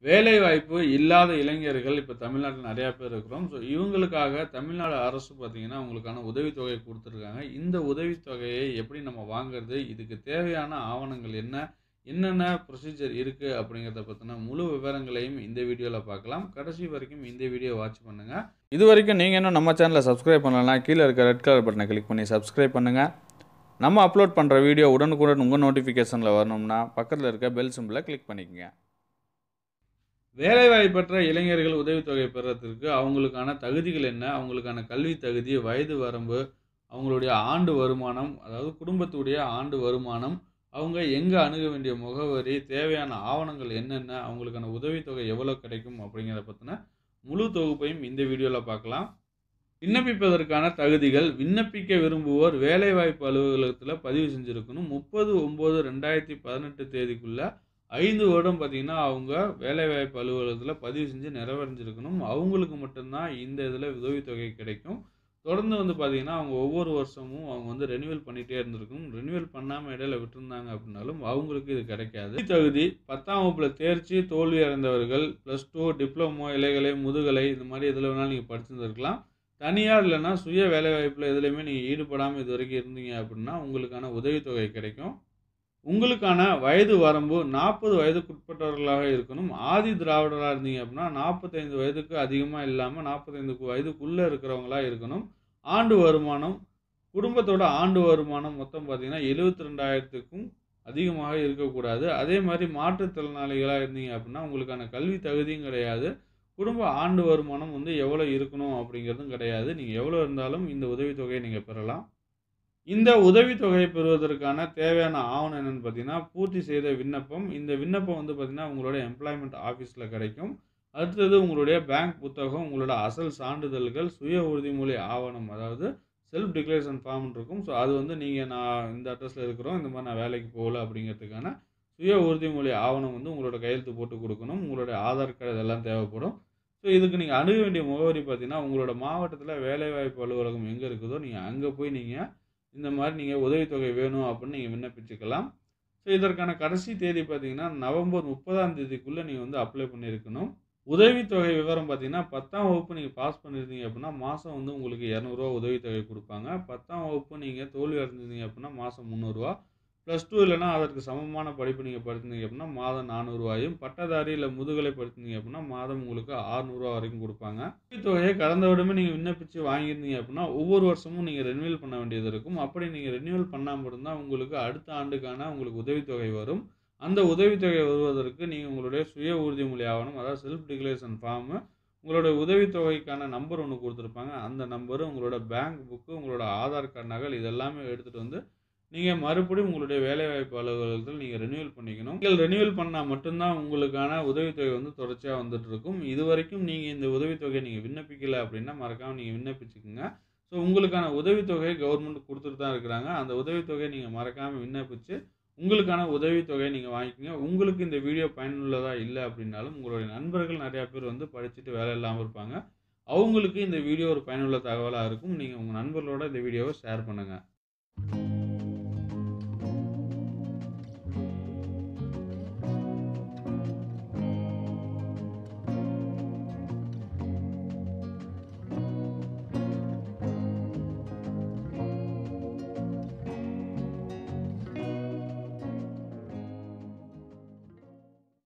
வேலைவாய்ப்பு இல்லாத இளைஞர்கள் இப்போ தமிழ்நாட்டில் நிறையா பேர் இருக்கிறோம் ஸோ இவங்களுக்காக தமிழ்நாடு அரசு பார்த்தீங்கன்னா அவங்களுக்கான உதவித்தொகை கொடுத்துருக்காங்க இந்த உதவித்தொகையை எப்படி நம்ம வாங்குறது இதுக்கு தேவையான ஆவணங்கள் என்ன என்னென்ன ப்ரொசீஜர் இருக்குது அப்படிங்கிறத பற்றின முழு விவரங்களையும் இந்த வீடியோவில் பார்க்கலாம் கடைசி வரைக்கும் இந்த வீடியோ வாட்ச் பண்ணுங்கள் இது வரைக்கும் நீங்கள் இன்னும் நம்ம சேனலை சப்ஸ்கிரைப் பண்ணலாம் கீழே இருக்க ரெட் கலர் பட்டனை கிளிக் பண்ணி சப்ஸ்கிரைப் பண்ணுங்கள் நம்ம அப்லோட் பண்ணுற வீடியோ உடனுக்குடன் உங்கள் நோட்டிஃபிகேஷனில் வரணும்னா பக்கத்தில் இருக்க பெல் சிம்பிளை கிளிக் பண்ணிக்கங்க வேலைவாய்ப்பற்ற இளைஞர்கள் உதவித்தொகை பெறுறதுக்கு அவங்களுக்கான தகுதிகள் என்ன அவங்களுக்கான கல்வி தகுதி வயது வரம்பு அவங்களுடைய ஆண்டு வருமானம் அதாவது குடும்பத்துடைய ஆண்டு வருமானம் அவங்க எங்கே அணுக வேண்டிய முகவரி தேவையான ஆவணங்கள் என்னென்ன அவங்களுக்கான உதவித்தொகை எவ்வளோ கிடைக்கும் அப்படிங்கிறத பற்றின முழு தொகுப்பையும் இந்த வீடியோவில் பார்க்கலாம் விண்ணப்பிப்பதற்கான தகுதிகள் விண்ணப்பிக்க விரும்புவோர் வேலைவாய்ப்பு அலுவலகத்தில் பதிவு செஞ்சுருக்கணும் முப்பது ஒம்பது ரெண்டாயிரத்தி பதினெட்டு தேதிக்குள்ளே ஐந்து வருடம் பார்த்தீங்கன்னா அவங்க வேலைவாய்ப்பு அலுவலகத்தில் பதிவு செஞ்சு நிறைவடைஞ்சிருக்கணும் அவங்களுக்கு மட்டும்தான் இந்த இதில் உதவித்தொகை கிடைக்கும் தொடர்ந்து வந்து பார்த்தீங்கன்னா அவங்க ஒவ்வொரு வருஷமும் அவங்க வந்து ரெனியூவல் பண்ணிகிட்டே இருந்திருக்கும் ரெனியூவல் பண்ணாமல் இடையில விட்டுருந்தாங்க அப்படின்னாலும் அவங்களுக்கு இது கிடைக்காது தகுதி பத்தாம் வகுப்பில் தேர்ச்சி தோல்வி அடைந்தவர்கள் ப்ளஸ் டூ டிப்ளமோ இலைகளை முதுகலை இந்த மாதிரி எதில் வேணாலும் நீங்கள் படிச்சிருந்துருக்கலாம் தனியார் இல்லைன்னா சுய வேலைவாய்ப்பில் எதுலையுமே நீங்கள் ஈடுபடாமல் இது வரைக்கும் இருந்தீங்க அப்படின்னா உங்களுக்கான உதவித்தொகை கிடைக்கும் உங்களுக்கான வயது வரம்பு நாற்பது வயதுக்குட்பட்டவர்களாக இருக்கணும் ஆதி திராவிடராக இருந்தீங்க அப்படின்னா நாற்பத்தைந்து வயதுக்கு அதிகமாக இல்லாமல் நாற்பத்தைந்து வயதுக்குள்ளே இருக்கிறவங்களா இருக்கணும் ஆண்டு வருமானம் குடும்பத்தோட ஆண்டு வருமானம் மொத்தம் பார்த்தீங்கன்னா எழுபத்தி ரெண்டாயிரத்துக்கும் அதிகமாக இருக்கக்கூடாது அதே மாதிரி மாற்றுத்திறனாளிகளாக இருந்தீங்க அப்படின்னா உங்களுக்கான கல்வி தகுதியும் கிடையாது குடும்ப ஆண்டு வருமானம் வந்து எவ்வளோ இருக்கணும் அப்படிங்கிறதும் கிடையாது நீங்கள் எவ்வளோ இருந்தாலும் இந்த உதவித்தொகையை நீங்கள் பெறலாம் இந்த உதவித்தொகை பெறுவதற்கான தேவையான ஆவணம் என்னென்னு பார்த்தீங்கன்னா பூர்த்தி செய்த விண்ணப்பம் இந்த விண்ணப்பம் வந்து பார்த்தீங்கன்னா உங்களோட எம்ப்ளாய்மெண்ட் ஆஃபீஸில் கிடைக்கும் அடுத்தது உங்களுடைய பேங்க் புத்தகம் உங்களோட அசல் சான்றிதழ்கள் சுய உறுதிமொழி ஆவணம் அதாவது செல்ஃப் டிக்ளரேஷன் ஃபார்ம் இருக்கும் ஸோ அது வந்து நீங்கள் நான் இந்த அட்ரஸில் இருக்கிறோம் இந்த மாதிரி நான் வேலைக்கு போகல அப்படிங்கிறதுக்கான சுய உறுதிமொழி ஆவணம் வந்து உங்களோட கையெழுத்து போட்டு கொடுக்கணும் உங்களுடைய ஆதார் கார்டு இதெல்லாம் தேவைப்படும் ஸோ இதுக்கு நீங்கள் அணுக வேண்டிய முகவரி பார்த்தீங்கன்னா உங்களோட மாவட்டத்தில் வேலைவாய்ப்பு அலுவலகம் எங்கே இருக்குதோ நீங்கள் அங்கே போய் நீங்கள் இந்த மாதிரி நீங்கள் உதவித்தொகை வேணும் அப்படின்னு நீங்கள் விண்ணப்பிச்சுக்கலாம் ஸோ இதற்கான கடைசி தேதி பார்த்தீங்கன்னா நவம்பர் முப்பதாம் தேதிக்குள்ளே நீங்கள் வந்து அப்ளை பண்ணியிருக்கணும் உதவித்தொகை விவரம் பார்த்தீங்கன்னா பத்தாம் வகுப்பு நீங்கள் பாஸ் பண்ணியிருந்தீங்க அப்படின்னா மாதம் வந்து உங்களுக்கு இரநூறுவா உதவித்தொகை கொடுப்பாங்க பத்தாம் வகுப்பு நீங்கள் தோல்வி அடைஞ்சிருந்தீங்க அப்படின்னா மாதம் முந்நூறுரூவா ப்ளஸ் டூ இல்லைனா அதற்கு சமமான படிப்பு நீங்கள் படிச்சிருந்தீங்க அப்படின்னா மாதம் நானூறுரூவாயும் பட்டதாரி இல்லை முதுகலை படிச்சிருந்தீங்க அப்படின்னா மாதம் உங்களுக்கு ஆறுநூறுவா வரைக்கும் கொடுப்பாங்க தொகையை கடந்த வருடமே நீங்கள் விண்ணப்பிச்சு வாங்கியிருந்தீங்க அப்படின்னா ஒவ்வொரு வருஷமும் நீங்கள் ரெனியூவல் பண்ண வேண்டியது இருக்கும் அப்படி நீங்கள் ரெனியூவல் பண்ணாமல் இருந்தால் உங்களுக்கு அடுத்த ஆண்டுக்கான உங்களுக்கு உதவித்தொகை வரும் அந்த உதவித்தொகை வருவதற்கு நீங்கள் உங்களுடைய சுய உறுதிமொழி ஆவணம் அதாவது செல்ஃப் டிக்ளரேஷன் ஃபார்மு உங்களோட உதவித்தொகைக்கான நம்பர் ஒன்று கொடுத்துருப்பாங்க அந்த நம்பரு உங்களோட பேங்க் புக்கு உங்களோட ஆதார் கார்டு நகல் இதெல்லாமே எடுத்துகிட்டு வந்து நீங்கள் மறுபடியும் உங்களுடைய வேலைவாய்ப்பு அலுவலகத்தில் நீங்கள் ரெனியூவல் பண்ணிக்கணும் நீங்கள் ரெனியூவல் பண்ணால் மட்டும்தான் உங்களுக்கான உதவித்தொகை வந்து தொடர்ச்சியாக வந்துட்டு இருக்கும் இது வரைக்கும் நீங்கள் இந்த உதவித்தொகையை நீங்கள் விண்ணப்பிக்கலை அப்படின்னா மறக்காமல் நீங்கள் விண்ணப்பிச்சுக்கோங்க ஸோ உங்களுக்கான உதவித்தொகை கவர்மெண்ட் கொடுத்துட்டு தான் இருக்கிறாங்க அந்த உதவித்தொகையை நீங்கள் மறக்காமல் விண்ணப்பிச்சு உங்களுக்கான உதவித்தொகையை நீங்கள் வாங்கிக்கோங்க உங்களுக்கு இந்த வீடியோ பயனுள்ளதாக இல்லை அப்படின்னாலும் உங்களுடைய நண்பர்கள் நிறையா பேர் வந்து படிச்சுட்டு வேலை இல்லாமல் இருப்பாங்க அவங்களுக்கு இந்த வீடியோ ஒரு பயனுள்ள தகவலாக இருக்கும் நீங்கள் உங்கள் நண்பர்களோட இந்த வீடியோவை ஷேர் பண்ணுங்கள்